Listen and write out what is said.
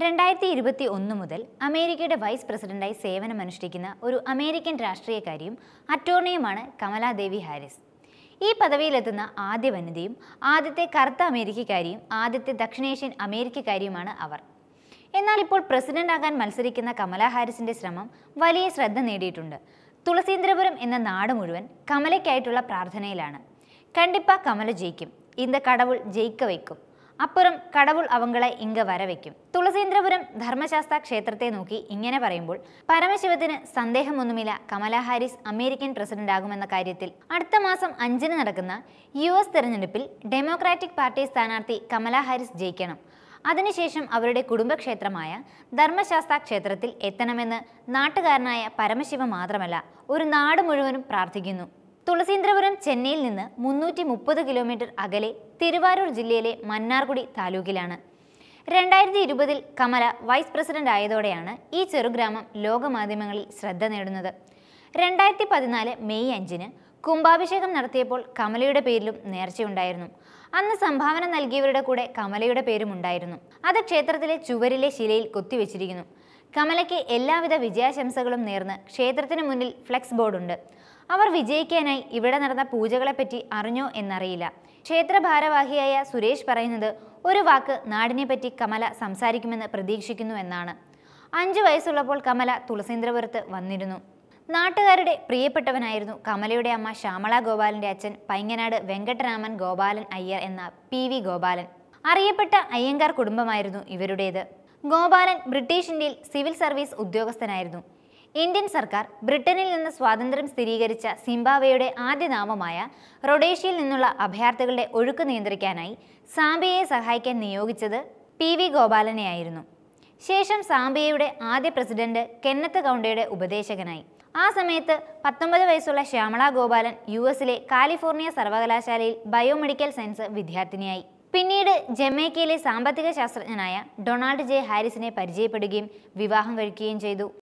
രണ്ടായിരത്തി ഇരുപത്തി ഒന്ന് മുതൽ അമേരിക്കയുടെ വൈസ് പ്രസിഡന്റായി സേവനമനുഷ്ഠിക്കുന്ന ഒരു അമേരിക്കൻ രാഷ്ട്രീയക്കാരിയും അറ്റോർണിയുമാണ് കമലാദേവി ഹാരിസ് ഈ പദവിയിലെത്തുന്ന ആദ്യ വനിതയും ആദ്യത്തെ കറുത്ത അമേരിക്കക്കാരിയും ആദ്യത്തെ ദക്ഷിണേഷ്യൻ അമേരിക്കക്കാരിയുമാണ് അവർ എന്നാൽ ഇപ്പോൾ പ്രസിഡന്റ് ആകാൻ മത്സരിക്കുന്ന കമലാ ഹാരിസിന്റെ ശ്രമം വലിയ ശ്രദ്ധ നേടിയിട്ടുണ്ട് തുളസീന്ദ്രപുരം എന്ന നാട് മുഴുവൻ കമലയ്ക്കായിട്ടുള്ള പ്രാർത്ഥനയിലാണ് കണ്ടിപ്പ കമല ജയിക്കും இந்த கடவுள் ജയിക്ക വയ്ക്കും അപ്പുറം കടവുൾ അവങ്ങളെ ഇങ്ക വരവയ്ക്കും തുളസീന്ദ്രപുരം ധർമ്മശാസ്ത്ര ക്ഷേത്രത്തെ നോക്കി ഇങ്ങനെ പറയുമ്പോൾ പരമശിവത്തിന് സന്ദേഹമൊന്നുമില്ല കമലാ ഹാരിസ് അമേരിക്കൻ പ്രസിഡന്റ് ആകുമെന്ന കാര്യത്തിൽ അടുത്ത മാസം അഞ്ചിന് നടക്കുന്ന യു എസ് തെരഞ്ഞെടുപ്പിൽ ഡെമോക്രാറ്റിക് പാർട്ടി സ്ഥാനാർത്ഥി കമലാ ഹാരിസ് ജയിക്കണം അതിനുശേഷം അവരുടെ കുടുംബക്ഷേത്രമായ ധർമ്മശാസ്ത്ര ക്ഷേത്രത്തിൽ എത്തണമെന്ന് നാട്ടുകാരനായ പരമശിവ മാത്രമല്ല ഒരു നാട് മുഴുവനും പ്രാർത്ഥിക്കുന്നു തുളസീന്ദ്രപുരം ചെന്നൈയിൽ നിന്ന് മുന്നൂറ്റി മുപ്പത് കിലോമീറ്റർ അകലെ തിരുവാരൂർ ജില്ലയിലെ മന്നാർകുടി താലൂക്കിലാണ് രണ്ടായിരത്തി ഇരുപതിൽ കമല വൈസ് പ്രസിഡന്റ് ആയതോടെയാണ് ഈ ചെറുഗ്രാമം ലോകമാധ്യമങ്ങളിൽ ശ്രദ്ധ നേടുന്നത് രണ്ടായിരത്തി പതിനാല് മെയ് അഞ്ചിന് കുംഭാഭിഷേകം നടത്തിയപ്പോൾ കമലയുടെ പേരിലും നേർച്ചയുണ്ടായിരുന്നു അന്ന് സംഭാവന നൽകിയവരുടെ കൂടെ കമലയുടെ പേരും ഉണ്ടായിരുന്നു അത് ക്ഷേത്രത്തിലെ ചുവരിലെ ശിലയിൽ കൊത്തിവെച്ചിരിക്കുന്നു കമലയ്ക്ക് എല്ലാവിധ വിജയാശംസകളും നേർന്ന് ക്ഷേത്രത്തിന് മുന്നിൽ ഫ്ലെക്സ് ബോർഡുണ്ട് അവർ വിജയിക്കാനായി ഇവിടെ നടന്ന പൂജകളെപ്പറ്റി അറിഞ്ഞോ എന്നറിയില്ല ക്ഷേത്ര ഭാരവാഹിയായ സുരേഷ് പറയുന്നത് ഒരു വാക്ക് നാടിനെപ്പറ്റി കമല സംസാരിക്കുമെന്ന് പ്രതീക്ഷിക്കുന്നു എന്നാണ് അഞ്ചു വയസ്സുള്ളപ്പോൾ കമല തുളസീന്ദ്രപുരത്ത് വന്നിരുന്നു നാട്ടുകാരുടെ പ്രിയപ്പെട്ടവനായിരുന്നു കമലയുടെ അമ്മ ശ്യാമള ഗോപാലന്റെ അച്ഛൻ പൈങ്ങനാട് വെങ്കട്ടരാമൻ ഗോപാലൻ അയ്യർ എന്ന പി വി ഗോപാലൻ അറിയപ്പെട്ട അയ്യങ്കാർ കുടുംബമായിരുന്നു ഇവരുടേത് ഗോപാലൻ ബ്രിട്ടീഷ് ഇന്ത്യയിൽ സിവിൽ സർവീസ് ഉദ്യോഗസ്ഥനായിരുന്നു ഇന്ത്യൻ സർക്കാർ ബ്രിട്ടനിൽ നിന്ന് സ്വാതന്ത്ര്യം സ്ഥിരീകരിച്ച സിംബാബ്വേയുടെ ആദ്യ നാമമായ റൊഡേഷ്യയിൽ നിന്നുള്ള അഭയാർത്ഥികളുടെ ഒഴുക്ക് നിയന്ത്രിക്കാനായി സാംബിയയെ സഹായിക്കാൻ നിയോഗിച്ചത് പി വി ഗോപാലനെയായിരുന്നു ശേഷം സാംബിയയുടെ ആദ്യ പ്രസിഡന്റ് കെന്നത്ത് കൗണ്ടയുടെ ഉപദേശകനായി ആ സമയത്ത് പത്തൊമ്പത് വയസ്സുള്ള ശ്യാമള ഗോപാലൻ യു എസിലെ കാലിഫോർണിയ സർവകലാശാലയിൽ ബയോമെഡിക്കൽ സയൻസ് വിദ്യാർത്ഥിനിയായി പിന്നീട് ജമൈക്കയിലെ സാമ്പത്തിക ശാസ്ത്രജ്ഞനായ ഡൊണാൾഡ് ജെ ഹാരിസിനെ പരിചയപ്പെടുകയും വിവാഹം കഴിക്കുകയും ചെയ്തു